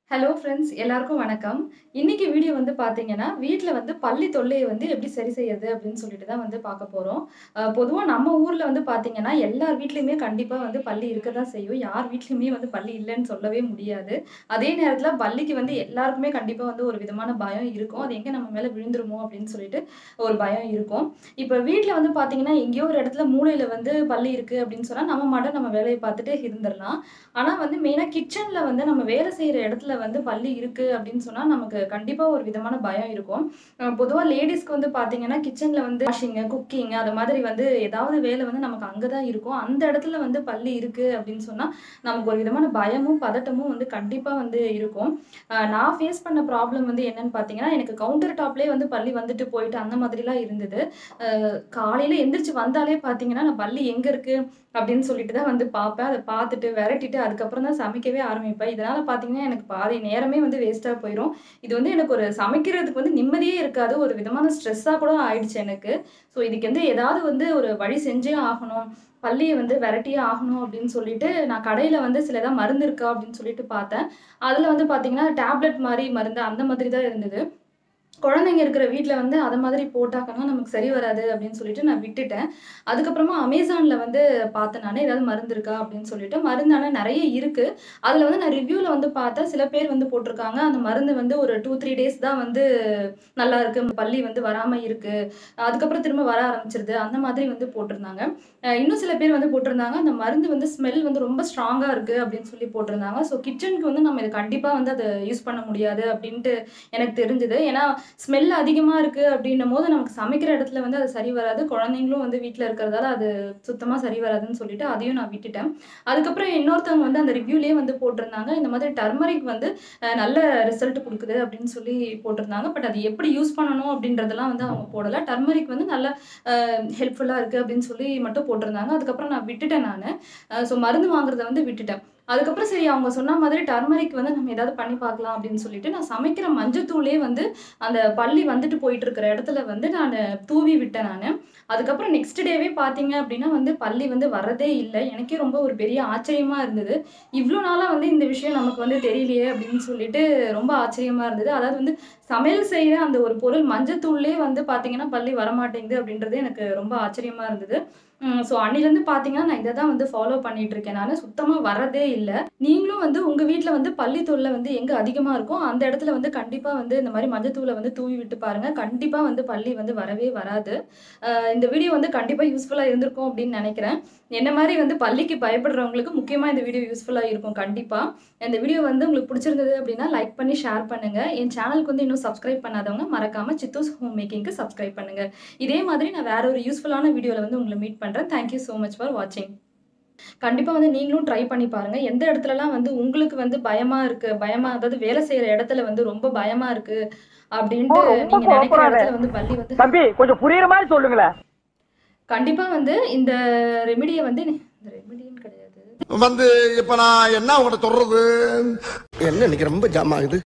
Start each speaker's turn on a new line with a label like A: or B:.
A: Hello friends எல்லாருக்கும் வணக்கம் இன்னைக்கு வீடியோ வந்து பார்த்தீங்கன்னா வீட்டில் வந்து பள்ளி தொல்லையை வந்து எப்படி சரி செய்யறது அப்படின்னு சொல்லிட்டு தான் வந்து பார்க்க போகிறோம் பொதுவாக நம்ம ஊரில் வந்து பார்த்தீங்கன்னா எல்லார் வீட்லேயுமே கண்டிப்பாக வந்து பள்ளி இருக்க தான் செய்யும் யார் வீட்லேயுமே வந்து பள்ளி இல்லைன்னு சொல்லவே முடியாது அதே நேரத்தில் பள்ளிக்கு வந்து எல்லாருக்குமே கண்டிப்பாக வந்து ஒரு விதமான பயம் இருக்கும் அது எங்கே நம்ம மேலே விழுந்துருமோ அப்படின்னு சொல்லிட்டு ஒரு பயம் இருக்கும் இப்போ வீட்டில் வந்து பார்த்தீங்கன்னா எங்கேயோ ஒரு இடத்துல மூலையில் வந்து பள்ளி இருக்குது அப்படின்னு சொன்னால் நம்ம மட்டும் நம்ம வேலையை பார்த்துட்டு இருந்துடலாம் ஆனால் வந்து மெயினாக கிச்சனில் வந்து நம்ம வேலை செய்கிற இடத்துல வந்து பள்ளி இருக்குது அப்படின்னு சொன்னால் நமக்கு கண்டிப்பாக ஒரு விதமான பயம் இருக்கும் பொதுவாக லேடிஸ்க்கு வந்து பார்த்தீங்கன்னா கிச்சனில் வந்து வாஷிங்கு குக்கிங் அது மாதிரி வந்து ஏதாவது வேலை வந்து நமக்கு அங்கே தான் இருக்கும் அந்த இடத்துல வந்து பள்ளி இருக்குது அப்படின்னு சொன்னால் நமக்கு ஒரு விதமான பயமும் பதட்டமும் வந்து கண்டிப்பாக வந்து இருக்கும் அஹ் நான் ஃபேஸ் பண்ண ப்ராப்ளம் வந்து என்னன்னு பார்த்தீங்கன்னா எனக்கு கவுண்டர் டாப்லேயே வந்து பள்ளி வந்துட்டு போயிட்டு அந்த மாதிரிலாம் இருந்தது காலையில் எந்திரிச்சு வந்தாலே பார்த்தீங்கன்னா நான் பள்ளி எங்கே இருக்குது அப்படின்னு சொல்லிட்டு தான் வந்து பார்ப்பேன் அதை பார்த்துட்டு விரட்டிட்டு அதுக்கப்புறம் தான் சமைக்கவே ஆரம்பிப்பேன் இதனால் பார்த்தீங்கன்னா எனக்கு பாதி நேரமே வந்து வேஸ்ட்டாக போயிடும் இது வந்து எனக்கு ஒரு சமைக்கிறதுக்கு வந்து நிம்மதியே இருக்காது ஒரு விதமான ஸ்ட்ரெஸ்ஸாக கூட ஆயிடுச்சு எனக்கு ஸோ இதுக்கு வந்து ஏதாவது வந்து ஒரு வழி செஞ்சே ஆகணும் பள்ளியை வந்து விரட்டியே ஆகணும் அப்படின்னு சொல்லிட்டு நான் கடையில் வந்து சில ஏதாவது மருந்து இருக்கா அப்படின்னு சொல்லிட்டு பார்த்தேன் அதில் வந்து பார்த்தீங்கன்னா டேப்லெட் மாதிரி மருந்து அந்த மாதிரி தான் இருந்தது குழந்தைங்க இருக்கிற வீட்டில் வந்து அதை மாதிரி போட்டாக்கன்னா நமக்கு சரி வராது அப்படின்னு சொல்லிட்டு நான் விட்டுட்டேன் அதுக்கப்புறமா அமேசானில் வந்து பார்த்தேன் நான் ஏதாவது மருந்து இருக்கா அப்படின்னு சொல்லிட்டு மருந்து ஆனால் நிறைய இருக்குது அதில் வந்து நான் ரிவ்யூவில் வந்து பார்த்தேன் சில பேர் வந்து போட்டிருக்காங்க அந்த மருந்து வந்து ஒரு டூ த்ரீ டேஸ் தான் வந்து நல்லா இருக்கு பள்ளி வந்து வராமல் இருக்குது அதுக்கப்புறம் திரும்ப வர ஆரம்பிச்சிருது அந்த மாதிரி வந்து போட்டிருந்தாங்க அஹ் இன்னும் சில பேர் வந்து போட்டிருந்தாங்க அந்த மருந்து வந்து ஸ்மெல் வந்து ரொம்ப ஸ்ட்ராங்காக இருக்குது அப்படின்னு சொல்லி போட்டிருந்தாங்க ஸோ கிச்சனுக்கு வந்து நம்ம இது கண்டிப்பாக வந்து அதை யூஸ் பண்ண முடியாது அப்படின்ட்டு எனக்கு தெரிஞ்சுது ஏன்னா ஸ்மெல் அதிகமாக இருக்குது அப்படின்னும் போது நமக்கு சமைக்கிற இடத்துல வந்து அது சரி வராது குழந்தைங்களும் வந்து வீட்டில் இருக்கிறதால அது சுத்தமாக சரி வராதுன்னு சொல்லிட்டு அதையும் நான் விட்டுட்டேன் அதுக்கப்புறம் இன்னொருத்தவங்க வந்து அந்த ரிவ்யூலேயே வந்து போட்டிருந்தாங்க இந்த மாதிரி டர்மரிக் வந்து அஹ், நல்ல ரிசல்ட் கொடுக்குது அப்படின்னு சொல்லி போட்டிருந்தாங்க பட் அது எப்படி யூஸ் பண்ணணும் அப்படின்றதெல்லாம் வந்து அவங்க போடலை டர்மரிக் வந்து நல்ல ஹெல்ப்ஃபுல்லாக இருக்குது அப்படின்னு சொல்லி மட்டும் போட்டிருந்தாங்க அதுக்கப்புறம் நான் விட்டுட்டேன் நான் ஸோ மருந்து வாங்குறத வந்து விட்டுட்டேன் அதுக்கப்புறம் சரி அவங்க சொன்ன மாதிரி டர்மரிக் வந்து நம்ம ஏதாவது பண்ணி பார்க்கலாம் அப்படின்னு சொல்லிட்டு நான் சமைக்கிற மஞ்சத்தூளே வந்து அந்த பள்ளி வந்துட்டு போயிட்டு இருக்கிற இடத்துல வந்து நான் தூவி விட்டேன் நான் அதுக்கப்புறம் நெக்ஸ்ட் டேவே பார்த்தீங்க அப்படின்னா வந்து பள்ளி வந்து வரதே இல்லை எனக்கே ரொம்ப ஒரு பெரிய ஆச்சரியமா இருந்தது இவ்வளோ நாளாக வந்து இந்த விஷயம் நமக்கு வந்து தெரியலையே அப்படின்னு சொல்லிட்டு ரொம்ப ஆச்சரியமா இருந்தது அதாவது வந்து சமையல் செய்கிற அந்த ஒரு பொருள் மஞ்சத்தூள்லேயே வந்து பார்த்தீங்கன்னா பள்ளி வரமாட்டேங்குது அப்படின்றது எனக்கு ரொம்ப ஆச்சரியமா இருந்தது ஸோ அன்னிலேருந்து பார்த்தீங்கன்னா நான் இதை தான் வந்து ஃபாலோ பண்ணிட்டு இருக்கேன் நான் சுத்தமாக வரதே இல்லை நீங்களும் வந்து உங்கள் வீட்டில் வந்து பள்ளி தொல்லை வந்து எங்கே அதிகமாக இருக்கோ அந்த இடத்துல வந்து கண்டிப்பாக வந்து இந்த மாதிரி மஞ்சத்தூளை வந்து தூவி விட்டு பாருங்கள் கண்டிப்பாக வந்து பள்ளி வந்து வரவே வராது அஹ் இந்த வீடியோ வந்து கண்டிப்பாக யூஸ்ஃபுல்லாக இருந்திருக்கும் அப்படின்னு நினைக்கிறேன் என்ன மாதிரி வந்து பள்ளிக்கு பயப்படுறவங்களுக்கு முக்கியமாக இந்த வீடியோ யூஸ்ஃபுல்லாக இருக்கும் கண்டிப்பாக இந்த வீடியோ வந்து உங்களுக்கு பிடிச்சிருந்தது அப்படின்னா லைக் பண்ணி ஷேர் பண்ணுங்கள் என் சேனலுக்கு வந்து இன்னும் சப்ஸ்கிரைப் பண்ணாதவங்க மறக்காமல் சித்தூஸ் ஹோம் மேக்கிங்க்கு சப்ஸ்கிரைப் பண்ணுங்கள் இதே மாதிரி நான் வேற ஒரு யூஸ்ஃபுல்லான வீடியோவில் வந்து உங்களை மீட் பண்ணுறேன் தேங்க்யூ ஸோ மச் ஃபார் வாட்சிங் கண்டிப்பாக வந்து நீங்களும் ட்ரை பண்ணி பாருங்கள் எந்த இடத்துலலாம் வந்து உங்களுக்கு வந்து பயமாக இருக்குது பயமாக அதாவது வேலை செய்கிற இடத்துல வந்து ரொம்ப பயமாக இருக்குது அப்படின்ட்டு
B: ரொம்ப
A: நீங்கள் நினைக்கிற
B: கோவப்படாத.
A: இடத்துல வந்து பள்ளி வந்து
B: தம்பி கொஞ்சம் புரியுற மாதிரி சொல்லுங்களேன்
A: கண்டிப்பாக வந்து இந்த ரெமிடியை வந்து இந்த ரெமிடின்னு கிடையாது
C: வந்து இப்ப நான் என்ன உங்கள்கிட்ட சொல்றது
D: என்ன இன்னைக்கு ரொம்ப ஜாம் ஆகுது